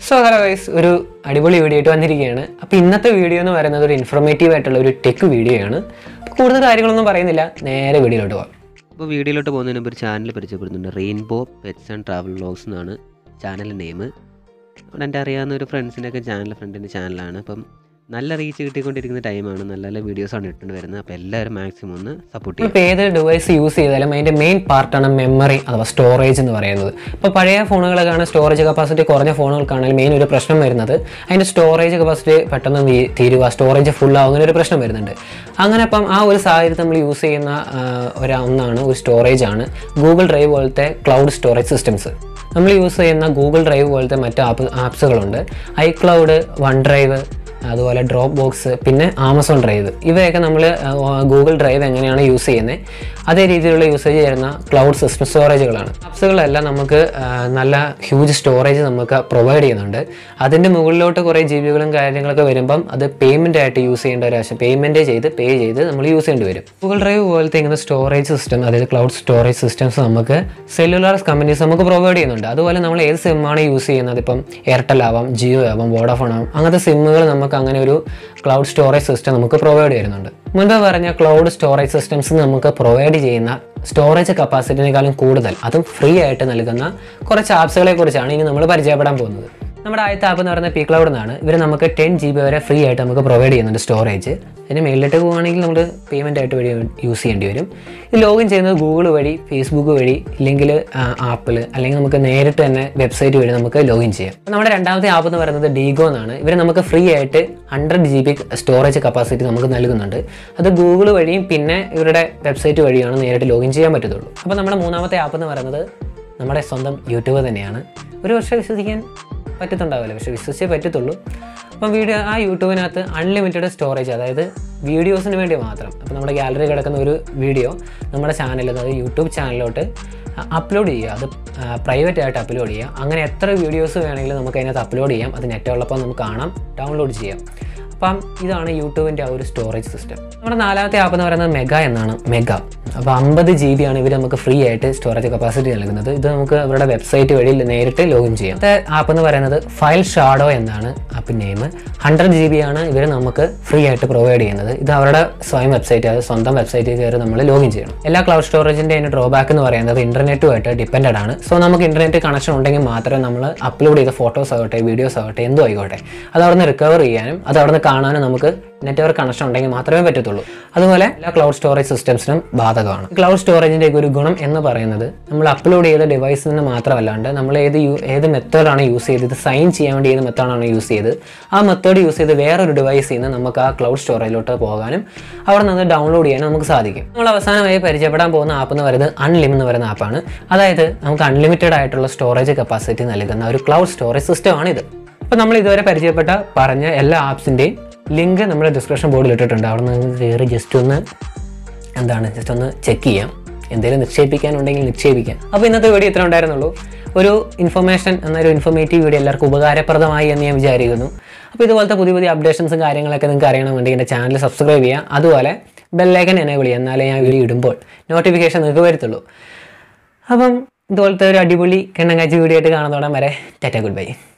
so hello guys ഒരു അടിപൊളി video ആയിട്ട് വന്നിരിക്കുകയാണ് അപ്പോൾ ഇന്നത്തെ വീഡിയോ എന്ന് പറയുന്നത് ഒരു ഇൻഫോർമേറ്റീവ് ആയിട്ടുള്ള ഒരു ടെക് വീഡിയോ ആണ് അപ്പോൾ കൂടുതൽ കാര്യങ്ങളൊന്നും പറയുന്നില്ല നേരെ വീഡിയോയിലോട്ട് പോകാം അപ്പോൾ വീഡിയോയിലോട്ട് പോകുന്നതിന് മുമ്പ് ഒരു ചാനൽ പരിചയപ്പെടുന്നുണ്ട് rainbow pets and travel vlogs എന്നാണ് ചാനൽ നെയിം അവിടെ എൻ്റെ അറിയാവുന്ന ഒരു ഫ്രണ്ട്സിൻ്റെ ഒക്കെ ചാനൽ ഫ്രണ്ടിൻ്റെ ചാനലാണ് അപ്പം നല്ല റീച്ച് കിട്ടിക്കൊണ്ടിരിക്കുന്ന ടൈമാണ് നല്ല നല്ല വീഡിയോസാണ് ഇട്ടുകൊണ്ട് വരുന്നത് അപ്പോൾ എല്ലാവരും മാക്സിമം ഒന്ന് സപ്പോർട്ട് ചെയ്യും ഇപ്പോൾ ഏത് ഡിവൈസ് യൂസ് ചെയ്താലും അതിൻ്റെ മെയിൻ പാർട്ടാണ് മെമ്മറി അഥവാ സ്റ്റോറേജ് എന്ന് പറയുന്നത് ഇപ്പോൾ പഴയ ഫോണുകളൊക്കെയാണ് സ്റ്റോറേജ് കപ്പാസിറ്റി കുറഞ്ഞ ഫോണുകൾക്കാണെങ്കിൽ മെയിൻ ഒരു പ്രശ്നം വരുന്നത് അതിൻ്റെ സ്റ്റോറേജ് കപ്പാസിറ്റി പെട്ടെന്ന് വീ- തീരുക സ്റ്റോറേജ് ഫുൾ ആവും അങ്ങനെ ഒരു പ്രശ്നം വരുന്നുണ്ട് അങ്ങനെ അപ്പം ആ ഒരു സാഹചര്യത്തിൽ നമ്മൾ യൂസ് ചെയ്യുന്ന ആ, ഒരു ഒന്നാണ് ഒരു സ്റ്റോറേജ് ആണ് ഗൂഗിൾ ഡ്രൈവ് പോലത്തെ ക്ലൗഡ് സ്റ്റോറേജ് സിസ്റ്റംസ് നമ്മൾ യൂസ് ചെയ്യുന്ന ഗൂഗിൾ ഡ്രൈവ് പോലത്തെ മറ്റ് ആപ്പ് ആപ്സുകളുണ്ട് ഐക്ലൗഡ് വൺ ഡ്രൈവ് അതുപോലെ ഡ്രോപ്പ് ബോക്സ് പിന്നെ ആമസോൺ ഡ്രൈവ് ഇവയൊക്കെ നമ്മൾ ഗൂഗിൾ ഡ്രൈവ് എങ്ങനെയാണ് യൂസ് ചെയ്യുന്നത് അതേ രീതിയിലുള്ള യൂസേജ് ചെയ്യുന്ന ക്ലൗഡ് സിസ്റ്റം സ്റ്റോറേജുകളാണ് ആപ്സുകളെല്ലാം നമുക്ക് ആ, നല്ല ഹ്യൂജ് സ്റ്റോറേജ് നമുക്ക് പ്രൊവൈഡ് ചെയ്യുന്നുണ്ട് അതിൻ്റെ മുകളിലോട്ട് കുറേ ജി ബികളും കാര്യങ്ങളൊക്കെ വരുമ്പം അത് പേയ്മെൻ്റ് ആയിട്ട് യൂസ് ചെയ്യേണ്ട ഒരു ആവശ്യം പേയ്മെൻറ്റ് ചെയ്ത് പേ ചെയ്ത് നമ്മൾ യൂസ് ചെയ്യേണ്ടി വരും ഗൂഗിൾ ഡ്രൈവ് പോലത്തെ ഇങ്ങനെ സ്റ്റോറേജ് സിസ്റ്റം അതായത് ക്ലൗഡ് സ്റ്റോറേജ് സിസ്റ്റംസ് നമുക്ക് സെല്ലുലാർ കമ്പനീസ് നമുക്ക് പ്രൊവൈഡ് ചെയ്യുന്നുണ്ട് അതുപോലെ നമ്മൾ ഏത് സിമ്മാണ് യൂസ് ചെയ്യുന്നത് ഇപ്പം എയർടെൽ ആവാം ജിയോ ആവാം വോഡാഫോൺ ആവാം അങ്ങനത്തെ സിമ്മുകൾ നമുക്ക് അങ്ങനെ ഒരു ക്ലൗഡ് സ്റ്റോറേജ് സിസ്റ്റം നമുക്ക് പ്രൊവൈഡ് ചെയ്യുന്നുണ്ട് മുൻപ് പറഞ്ഞ ക്ലൗഡ് സ്റ്റോറേജ് സിസ്റ്റംസ് നമുക്ക് പ്രൊവൈഡ് ചെയ്യുന്ന സ്റ്റോറേജ് കപ്പാസിറ്റിനേക്കാളും കൂടുതൽ അതും ഫ്രീ ആയിട്ട് നൽകുന്ന കുറച്ച് ആപ്സുകളെ കുറിച്ചാണ് ഇനി നമ്മൾ പരിചയപ്പെടാൻ പോകുന്നത് നമ്മുടെ ആദ്യത്തെ ആപ്പ് എന്ന് പറയുന്നത് പി ക്ലൗഡ് എന്നാണ് ഇവർ നമുക്ക് ടെൻ ജി ബി വരെ ഫ്രീ ആയിട്ട് നമുക്ക് പ്രൊവൈഡ് ചെയ്യുന്നുണ്ട് സ്റ്റോറേജ് അതിന് മേളിലോട്ട് പോവുകയാണെങ്കിൽ നമ്മൾ പേയ്മെൻ്റ് ആയിട്ട് വഴി യൂസ് ചെയ്യേണ്ടി വരും ഇത് ലോഗിൻ ചെയ്യുന്നത് ഗൂഗിൾ വഴി ഫേസ്ബുക്ക് വഴി ഇല്ലെങ്കിൽ ആപ്പിൾ അല്ലെങ്കിൽ നമുക്ക് നേരിട്ട് തന്നെ വെബ്സൈറ്റ് വഴി നമുക്ക് ലോഗിൻ ചെയ്യാം അപ്പോൾ നമ്മുടെ രണ്ടാമത്തെ ആപ്പ് എന്ന് പറയുന്നത് ഡീഗോ എന്നാണ് ഇവർ നമുക്ക് ഫ്രീ ആയിട്ട് hundred G B storage capacity നമുക്ക് നൽകുന്നുണ്ട് അത് ഗൂഗിൾ വഴിയും പിന്നെ ഇവരുടെ വെബ്സൈറ്റ് വഴിയാണ് നേരിട്ട് ലോഗിൻ ചെയ്യാൻ പറ്റത്തുള്ളൂ അപ്പോൾ നമ്മുടെ മൂന്നാമത്തെ ആപ്പ് എന്ന് പറയുന്നത് നമ്മുടെ സ്വന്തം യൂട്യൂബ് തന്നെയാണ് ഒരു പക്ഷേ വിശ്വസിക്കാൻ പറ്റത്തുണ്ടാവില്ല പക്ഷേ വിശ്വസിച്ചേ പറ്റത്തുള്ളൂ അപ്പം വീഡിയോ ആ യൂട്യൂബിനകത്ത് അൺലിമിറ്റഡ് സ്റ്റോറേജ് അതായത് വീഡിയോസിന് വേണ്ടി മാത്രം അപ്പോൾ നമ്മുടെ ഗാലറി കിടക്കുന്ന ഒരു വീഡിയോ നമ്മുടെ ചാനലിൽ അതായത് യൂട്യൂബ് ചാനലിലോട്ട് അപ്ലോഡ് ചെയ്യുക അത് പ്രൈവറ്റ് ആയിട്ട് അപ്ലോഡ് ചെയ്യുക അങ്ങനെ എത്ര വീഡിയോസ് വേണമെങ്കിലും നമുക്ക് അതിനകത്ത് അപ്ലോഡ് ചെയ്യാം അത് നെറ്റ് ഉള്ളപ്പോൾ നമുക്ക് കാണാം ഡൗൺലോഡ് ചെയ്യാം അപ്പം ഇതാണ് യൂട്യൂബിൻ്റെ ആ ഒരു സ്റ്റോറേജ് സിസ്റ്റം നമ്മുടെ നാലാമത്തെ ആപ്പ് എന്ന് പറയുന്നത് മെഗ എന്നാണ് മെഗ അപ്പോൾ അമ്പത് ജി ബി ആണ് ഇവർ നമുക്ക് ഫ്രീ ആയിട്ട് സ്റ്റോറേജ് കപ്പാസിറ്റി നൽകുന്നത് ഇത് നമുക്ക് അവരുടെ വെബ്സൈറ്റ് വഴി നേരിട്ട് ലോഗിൻ ചെയ്യാം അടുത്ത ആപ്പ് എന്ന് പറയുന്നത് ഫയൽ ഷാഡോ എന്നാണ് app name hundred G B ആണ് ഇവർ നമുക്ക് ഫ്രീ ആയിട്ട് പ്രൊവൈഡ് ചെയ്യുന്നത് ഇത് അവരുടെ സ്വയം വെബ്സൈറ്റ് അത് സ്വന്തം വെബ്സൈറ്റിൽ കയറി നമ്മൾ ലോഗിൻ ചെയ്യണം എല്ലാ ക്ലൗഡ് സ്റ്റോറേജിൻ്റെ അതിന് ഡ്രോബാക്ക് എന്ന് പറയുന്നത് ഇന്റർനെറ്റുമായിട്ട് ഡിപ്പെൻഡഡ് ആണ് സോ നമുക്ക് ഇന്റർനെറ്റ് കണക്ഷൻ ഉണ്ടെങ്കിൽ മാത്രമേ നമ്മൾ അപ്ലോഡ് ചെയ്ത ഫോട്ടോസ് ആകട്ടെ വീഡിയോസ് ആകട്ടെ എന്തോ ആയിക്കോട്ടെ അത് അവിടെ നിന്ന് റിക്കവർ ചെയ്യാനും അത് അവിടെ നിന്ന് കാണാനും നമുക്ക് നെറ്റ്വർക്ക് കണക്ഷൻ ഉണ്ടെങ്കിൽ മാത്രമേ പറ്റത്തുള്ളൂ അതുപോലെ എല്ലാ ക്ലൗഡ് സ്റ്റോറേജ് സിസ്റ്റംസിനും ബാധകമാണ് ക്ലൗഡ് സ്റ്റോറേജിൻ്റെ ഒരു ഗുണം എന്ന് പറയുന്നത് നമ്മൾ അപ്ലോഡ് ചെയ്ത ഡിവൈസിൽ നിന്ന് മാത്രമല്ലാണ്ട് നമ്മൾ ഏത് യു- ഏത് മെത്തേഡാണ് യൂസ് ചെയ്തത് സൈൻ ചെയ്യാൻ വേണ്ടി ഏത് മെത്തേഡാണ് യൂസ് ചെയ്തത് ആ മെത്തേഡ് യൂസ് ചെയ്ത് വേറൊരു ഡിവൈസിൽ നിന്ന് നമുക്ക് ആ ക്ലൗഡ് സ്റ്റോറേജിലോട്ട് പോകാനും അവിടെ നിന്ന് ഡൗൺലോഡ് ചെയ്യാനും നമുക്ക് സാധിക്കും നമ്മൾ അവസാനമായി പരിചയപ്പെടാൻ പോകുന്ന ആപ്പ് എന്ന് പറയുന്നത് അൺലിം എന്ന് പറയുന്ന ആപ്പാണ് അതായത് നമുക്ക് അൺലിമിറ്റഡ് ആയിട്ടുള്ള സ്റ്റോറേജ് കപ്പാസിറ്റി നൽകുന്ന ഒരു ക്ലൗഡ് സ്റ്റോറേജ് സിസ്റ്റമാണ് ഇത് അപ്പോൾ നമ്മൾ ഇതുവരെ പരിചയപ്പെട്ട പറഞ്ഞ എല്ലാ ആപ്സിൻ്റെയും ലിങ്ക് നമ്മുടെ ഡിസ്ക്രിപ്ഷൻ ബോർഡിൽ ഇട്ടിട്ടുണ്ട് അവിടെ നിന്ന് കയറി ജസ്റ്റ് ഒന്ന് എന്താണ് ജസ്റ്റ് ഒന്ന് ചെക്ക് ചെയ്യാം എന്തെങ്കിലും നിക്ഷേപിക്കാനുണ്ടെങ്കിൽ നിക്ഷേപിക്കാം അപ്പോൾ ഇന്നത്തെ വീഡിയോ ഇത്ര ഉണ്ടായിരുന്നുള്ളൂ ഒരു ഇൻഫർമേഷൻ എന്നൊരു ഇൻഫോർമേറ്റീവ് വീഡിയോ എല്ലാവർക്കും ഉപകാരപ്രദമായി എന്ന് ഞാൻ വിചാരിക്കുന്നു അപ്പോൾ ഇതുപോലത്തെ പുതിയ പുതിയ അപ്ഡേഷൻസും കാര്യങ്ങളൊക്കെ നിങ്ങൾക്ക് അറിയണമെന്നുണ്ടെങ്കിൽ എൻ്റെ ചാനൽ സബ്സ്ക്രൈബ് ചെയ്യുക അതുപോലെ ബെല്ലൈക്കൻ എനേബിൾ ചെയ്യുക എന്നാലേ ഞാൻ വീഡിയോ ഇടുമ്പോൾ നോട്ടിഫിക്കേഷൻ നിങ്ങൾക്ക് വരത്തുള്ളൂ അപ്പം ഇതുപോലത്തെ ഒരു അടിപൊളി കണ്ണങ്കാച്ചി വീഡിയോ ആയിട്ട് കാണുന്നതോടെ വരെ ടാറ്റ ഗുഡ് ബൈ